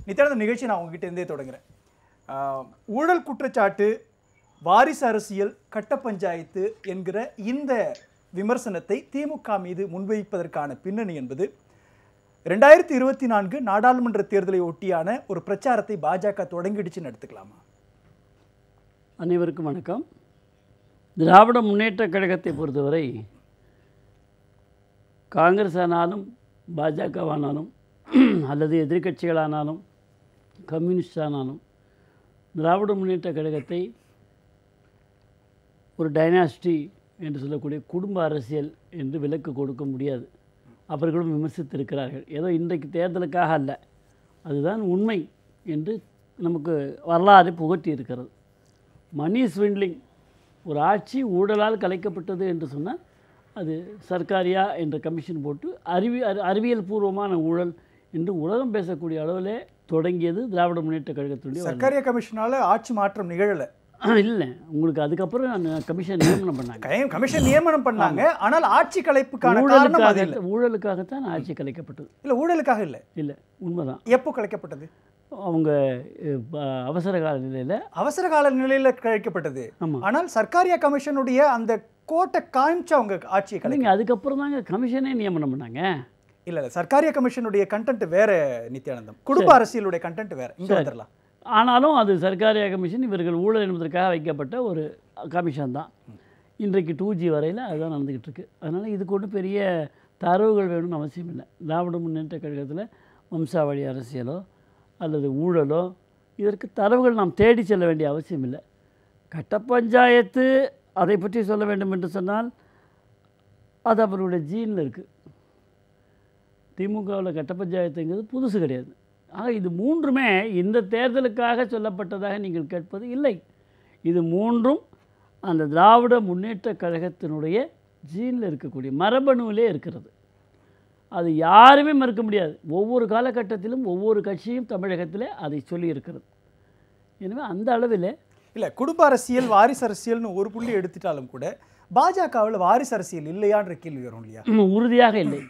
நித்யானந்த நிகழ்ச்சி நான் உங்ககிட்ட இருந்தே தொடங்குறேன் ஆஹ், ஊழல் குற்றச்சாட்டு வாரிசு அரசியல் கட்ட பஞ்சாயத்து என்கிற இந்த விமர்சனத்தை திமுக மீது முன்வைப்பதற்கான பின்னணி என்பது ரெண்டாயிரத்தி இருபத்தி நான்கு நாடாளுமன்ற தேர்தலை ஒட்டியான ஒரு பிரச்சாரத்தை பாஜக தொடங்கிடுச்சுன்னு எடுத்துக்கலாமா அனைவருக்கும் வணக்கம் திராவிட முன்னேற்றக் கழகத்தை பொறுத்தவரை காங்கிரஸ் ஆனாலும் பாஜகவானாலும் அல்லது எதிர்க்கட்சிகளானாலும் கம்யூனிஸ்ட் ஆனாலும் திராவிட முன்னேற்றக் கழகத்தை ஒரு டைனாஸ்டி என்று சொல்லக்கூடிய குடும்ப அரசியல் என்று விலக்கு கொடுக்க முடியாது அவர்களும் விமர்சித்திருக்கிறார்கள் ஏதோ இன்றைக்கு தேர்தலுக்காக அல்ல அதுதான் உண்மை என்று நமக்கு வரலாறு புகட்டி இருக்கிறது மணி ஸ்விண்ட்லிங் ஒரு ஆட்சி ஊழலால் கலைக்கப்பட்டது என்று சொன்னால் அது சர்க்காரியா என்ற கமிஷன் போட்டு அறிவி அறி- அறிவியல் பூர்வமான ஊழல் என்று உலகம் பேசக்கூடிய அளவிலே தொடங்கியது திராவிட முன்னேற்ற கழகத்துடைய வரலாறு. சர்க்காரிய கமிஷனால ஆட்சி மாற்றம் நிகழல இல்லை உங்களுக்கு அதுக்கப்புறம் அந்த கமிஷன் நியமனம் பண்ணாங்க கய- கமிஷன் நியமனம் பண்ணாங்க ஆனால் ஆட்சி கலைப்புக்கான காரணம் அது இல்ல ஊழலுக்காக ஊழலுக்காகத்தான் ஆட்சி கலைக்கப்பட்டது இல்ல ஊழலுக்காக இல்ல இல்லை உண்மைதான் எப்போ கலைக்கப்பட்டது அவங்க அஹ், ப- அவசர கால நிலையில் அவசர கால நிலையில கழிக்கப்பட்டது ஆமாம் ஆனால் சர்க்காரியா கமிஷனுடைய அந்த கோட்டை காமிச்சு அவங்க ஆட்சியை கலை இல்லைங்க அதுக்கப்புறம் தாங்க கமிஷனே நியமனம் பண்ணாங்க இல்ல இல்ல சர்க்காரியா கமிஷனுடைய கண்டென்ட் வேற நித்யானந்தம் குடும்ப அரசியலுடைய கண்டென்ட் வேற இங்க வந்துடலாம் ஆனாலும் அது சர்க்காரிய கமிஷன் இவர்கள் ஊழல் என்பதற்காக வைக்கப்பட்ட ஒரு கமிஷன் தான் இன்றைக்கு டூ ஜி வரையில் அதுதான் நடந்துக்கிட்டு இருக்கு அதனால் இதுக்கு ஒன்றும் பெரிய தரவுகள் வேணும்னு அவசியம் இல்லை திராவிட முன்னேற்ற கழகத்தில் வம்சாவளி அரசியலோ அல்லது ஊழலோ இதற்கு தரவுகள் நாம் தேடி செல்ல வேண்டிய அவசியம் இல்லை கட்ட பஞ்சாயத்து அதை பற்றி சொல்ல வேண்டும் என்று சொன்னால் அது அவருடைய ஜீனில் இருக்குது திமுகவில் கட்ட பஞ்சாயத்துங்கிறது புதுசு கிடையாது ஆக இது மூன்றுமே இந்த தேர்தலுக்காக சொல்லப்பட்டதாக நீங்கள் கேட்பது இல்லை இது மூன்றும் அந்த திராவிட முன்னேற்றக் கழகத்தினுடைய ஜீனில் இருக்கக்கூடிய மரபணுவிலே இருக்கிறது அது யாருமே மறுக்க முடியாது ஒவ்வொரு காலகட்டத்திலும் ஒவ்வொரு கட்சியும் தமிழகத்தில் அதை சொல்லி இருக்கிறது எனவே அந்த அளவில் இல்ல குடும்ப அரசியல் வாரிசு அரசியல்னு ஒரு புள்ளி எடுத்துட்டாலும் கூட பாஜகவுல வாரிசு அரசியல் இல்லையான்ற கேள்வி வரும் இல்லையா உறுதியாக இல்லை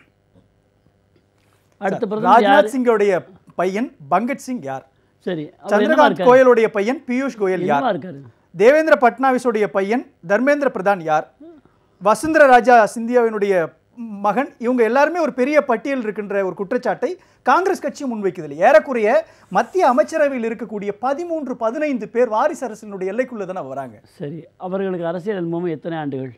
அடுத்த பிரதமர் யார் ராஜ்நாத் சிங்கோடைய பையன் பங்கட் சிங் யார் சரி அவர் என்னவா சந்திரகாந்த் இருக்காரு கோயலுடைய பையன் பியூஷ் கோயல் யார் என்னவா இருக்காரு தேவேந்திர பட்னாவிஸுடைய பையன் தர்மேந்திர பிரதான் யார் வசுந்தர ராஜா சிந்தியாவினுடைய மகன் இவங்க எல்லாருமே ஒரு பெரிய பட்டியல் இருக்கின்ற ஒரு குற்றச்சாட்டை காங்கிரஸ் கட்சி முன்வைக்குது ஏறக்குறைய மத்திய அமைச்சரவையில் இருக்கக்கூடிய பதிமூன்று பதினைந்து பேர் வாரிசு அரசினுடைய எல்லைக்குள்ள தானே வராங்க சரி அவர்களுக்கு அரசியல் அனுபவம் எத்தனை ஆண்டுகள்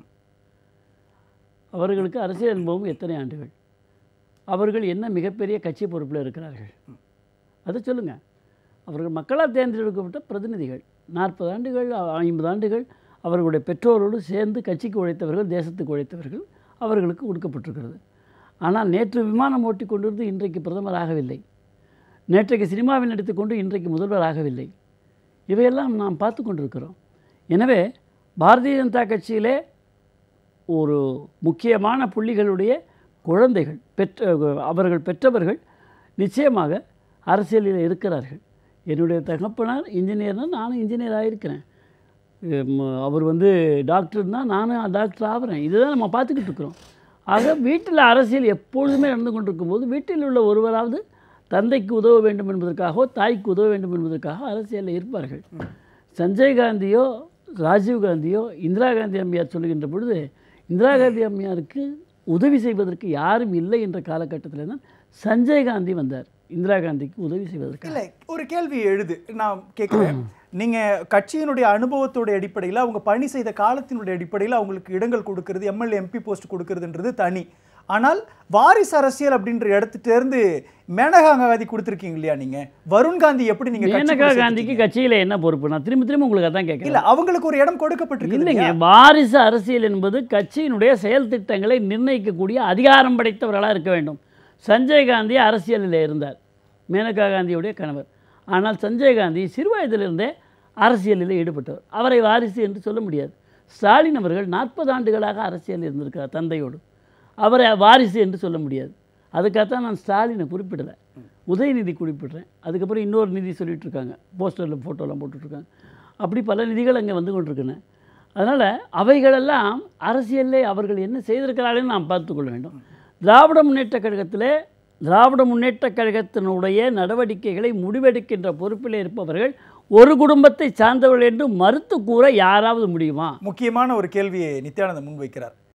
அவர்களுக்கு அரசியல் அனுபவம் எத்தனை ஆண்டுகள் அவர்கள் என்ன மிகப்பெரிய கட்சி பொறுப்பில் இருக்கிறார்கள் அதை சொல்லுங்கள் அவர்கள் மக்களால் தேர்ந்தெடுக்கப்பட்ட பிரதிநிதிகள் நாற்பது ஆண்டுகள் ஐம்பது ஆண்டுகள் அவர்களுடைய பெற்றோரோடு சேர்ந்து கட்சிக்கு உழைத்தவர்கள் தேசத்துக்கு உழைத்தவர்கள் அவர்களுக்கு ஒடுக்கப்பட்டிருக்கிறது ஆனால் நேற்று விமானம் ஓட்டி கொண்டிருந்து இன்றைக்கு பிரதமர் ஆகவில்லை நேற்றைக்கு சினிமாவில் நடித்துக்கொண்டு இன்றைக்கு முதல்வர் ஆகவில்லை இவையெல்லாம் நாம் பார்த்து கொண்டிருக்கிறோம் எனவே பாரதிய ஜனதா கட்சியிலே ஒரு முக்கியமான புள்ளிகளுடைய குழந்தைகள் பெற்ற அவர்கள் பெற்றவர்கள் நிச்சயமாக அரசியலில் இருக்கிறார்கள் என்னுடைய தகப்பனார் இன்ஜினியர்னா நானும் இன்ஜினியர் ஆகிருக்கிறேன் அவர் வந்து டாக்டர்னா நானும் டாக்டர் ஆகிறேன் இதுதான் நம்ம பார்த்துக்கிட்டு இருக்கிறோம் ஆக வீட்டில் அரசியல் எப்பொழுதுமே நடந்து கொண்டிருக்கும் போது வீட்டில் உள்ள ஒருவராவது தந்தைக்கு உதவ வேண்டும் என்பதற்காகவோ தாய்க்கு உதவ வேண்டும் என்பதற்காக அரசியலில் இருப்பார்கள் சஞ்சய் காந்தியோ ராஜீவ் காந்தியோ இந்திரா காந்தி அம்மையார் சொல்லுகின்ற பொழுது இந்திரா காந்தி அம்மையாருக்கு உதவி செய்வதற்கு யாரும் இல்லை என்ற காலகட்டத்தில் தான் சஞ்சய் காந்தி வந்தார் இந்திரா காந்திக்கு உதவி செய்வதற்கு இல்ல ஒரு கேள்வி எழுது நான் கேட்குறேன் நீங்க கட்சியினுடைய அனுபவத்தோட அடிப்படையில் அவங்க பணி செய்த காலத்தினுடைய அடிப்படையில் அவங்களுக்கு இடங்கள் கொடுக்கறது எம்எல்ஏ எம்பி போஸ்ட் கொடுக்கறதுன்றது தனி ஆனால் வாரிசு அரசியல் அப்படின்ற இடத்துல இருந்து மேனகா காந்தி கொடுத்துருக்கீங்க இல்லையா நீங்க வருண் காந்தி எப்படி நீங்க கட்சிக்குள்ள மேனகா சேர்த்துட்டீங்க? காந்திக்கு கட்சியில் என்ன பொறுப்பு நான் திரும்ப திரும்ப உங்களுக்கு அதான் கேட்குறேன் இல்ல அவங்களுக்கு ஒரு இடம் கொடுக்கப்பட்டிருக்கு இல்லைங்க வாரிசு அரசியல் என்பது கட்சியினுடைய செயல் திட்டங்களை நிர்ணயிக்கக்கூடிய அதிகாரம் படைத்தவர்களாக இருக்க வேண்டும் சஞ்சய் காந்தி அரசியலில் இருந்தார் மேனகா காந்தியுடைய கணவர் ஆனால் சஞ்சய் காந்தி சிறுவயதிலிருந்தே அரசியலில் ஈடுபட்டவர் அவரை வாரிசு என்று சொல்ல முடியாது ஸ்டாலின் அவர்கள் நாற்பது ஆண்டுகளாக அரசியலில் இருந்திருக்கிறார் தந்தையோடு அவரை வாரிசு என்று சொல்ல முடியாது அதுக்காகத்தான் நான் ஸ்டாலினை குறிப்பிடலை உதயநிதி குறிப்பிடுறேன் அதுக்கப்புறம் இன்னொரு நிதி சொல்லிட்டு இருக்காங்க போஸ்டரில் ஃபோட்டோலாம் போட்டுட்ருக்காங்க அப்படி பல நிதிகள் அங்கே வந்து கொண்டிருக்கின்றன அதனால் அவைகளெல்லாம் அரசியலில் அவர்கள் என்ன செய்திருக்கிறார்கள்னு நாம் பார்த்துக்கொள்ள வேண்டும் திராவிட முன்னேற்ற கழகத்திலே திராவிட முன்னேற்றக் கழகத்தினுடைய நடவடிக்கைகளை முடிவெடுக்கின்ற பொறுப்பில் இருப்பவர்கள் ஒரு குடும்பத்தை சார்ந்தவர்கள் என்று மறுத்து கூற யாராவது முடியுமா முக்கியமான ஒரு கேள்வியை நித்யானந்தன் முன்வைக்கிறார்